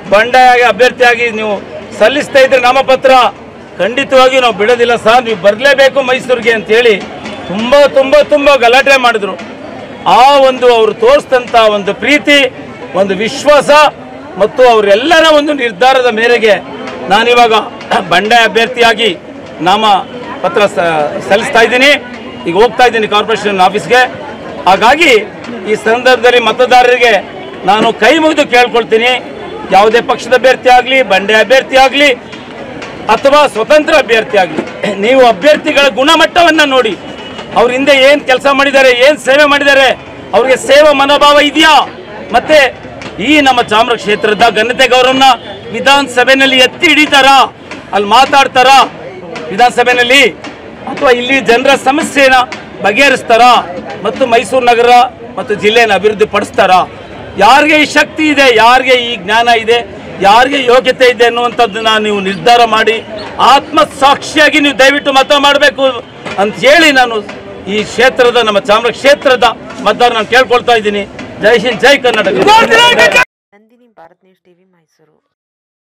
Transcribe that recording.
ಬಂಡಾಯ ಅಭ್ಯರ್ಥಿಯಾಗಿ ನೀವು ಸಲ್ಲಿಸ್ತಾ ಇದ್ರೆ ನಾಮಪತ್ರ ಖಂಡಿತವಾಗಿಯೂ ನಾವು ಬಿಡೋದಿಲ್ಲ ಸರ್ ನೀವು ಬರಲೇಬೇಕು ಮೈಸೂರಿಗೆ ಅಂತೇಳಿ ತುಂಬ ತುಂಬ ತುಂಬ ಗಲಾಟೆ ಮಾಡಿದ್ರು ಆ ಒಂದು ಅವರು ತೋರಿಸಿದಂಥ ಒಂದು ಪ್ರೀತಿ ಒಂದು ವಿಶ್ವಾಸ ಮತ್ತು ಅವರೆಲ್ಲರ ಒಂದು ನಿರ್ಧಾರದ ಮೇರೆಗೆ ನಾನಿವಾಗ ಬಂಡಾಯ ಅಭ್ಯರ್ಥಿಯಾಗಿ ನಾಮ ಪತ್ರ ಸ- ಸಲ್ಲಿಸ್ತಾ ಇದ್ದೀನಿ ಈಗ ಹೋಗ್ತಾ ಇದ್ದೀನಿ ಕಾರ್ಪೊರೇಷನ್ ಆಫೀಸ್ಗೆ ಹಾಗಾಗಿ ಈ ಸಂದರ್ಭದಲ್ಲಿ ಮತದಾರರಿಗೆ ನಾನು ಕೈ ಮುಗಿದು ಕೇಳ್ಕೊಳ್ತೀನಿ ಯಾವುದೇ ಪಕ್ಷದ ಅಭ್ಯರ್ಥಿ ಆಗಲಿ ಬಂಡೆ ಅಭ್ಯರ್ಥಿ ಆಗಲಿ ಅಥವಾ ಸ್ವತಂತ್ರ ಅಭ್ಯರ್ಥಿ ಆಗಲಿ ನೀವು ಅಭ್ಯರ್ಥಿಗಳ ಗುಣಮಟ್ಟವನ್ನು ನೋಡಿ ಅವ್ರ ಹಿಂದೆ ಏನು ಕೆಲಸ ಮಾಡಿದ್ದಾರೆ ಏನು ಸೇವೆ ಮಾಡಿದ್ದಾರೆ ಅವ್ರಿಗೆ ಸೇವಾ ಮನೋಭಾವ ಇದೆಯಾ ಮತ್ತೆ ಈ ನಮ್ಮ ಚಾಮರ ಕ್ಷೇತ್ರದ ಘನತೆ ಗೌರವನ ವಿಧಾನಸಭೆಯಲ್ಲಿ ಎತ್ತಿ ಹಿಡಿತಾರಾ ಅಲ್ಲಿ ಮಾತಾಡ್ತಾರಾ ವಿಧಾನಸಭೆಯಲ್ಲಿ ಅಥವಾ ಇಲ್ಲಿ ಜನರ ಸಮಸ್ಯೆನ ಬಗೆಹರಿಸ್ತಾರಾ ಮತ್ತು ಮೈಸೂರು ನಗರ ಮತ್ತು ಜಿಲ್ಲೆಯನ್ನು ಅಭಿವೃದ್ಧಿ ಪಡಿಸ್ತಾರಾ ಯಾರಿಗೆ ಈ ಶಕ್ತಿ ಇದೆ ಯಾರಿಗೆ ಈ ಜ್ಞಾನ ಇದೆ ಯಾರಿಗೆ ಯೋಗ್ಯತೆ ಇದೆ ಅನ್ನುವಂಥದ್ದನ್ನ ನೀವು ನಿರ್ಧಾರ ಮಾಡಿ ಆತ್ಮಸಾಕ್ಷಿಯಾಗಿ ನೀವು ದಯವಿಟ್ಟು ಮತ ಮಾಡಬೇಕು ಅಂತ ಹೇಳಿ ನಾನು ಈ ಕ್ಷೇತ್ರದ ನಮ್ಮ ಚಾಮರ ಕ್ಷೇತ್ರದ ಮತದಾರ ನಾನು ಕೇಳ್ಕೊಳ್ತಾ ಇದ್ದೀನಿ ಜೈ ಹಿಂದ್ ಜೈ ಕರ್ನಾಟಕ ನಂದಿನಿ ಭಾರತ್ ನ್ಯೂಸ್ ಟಿವಿ ಮೈಸೂರು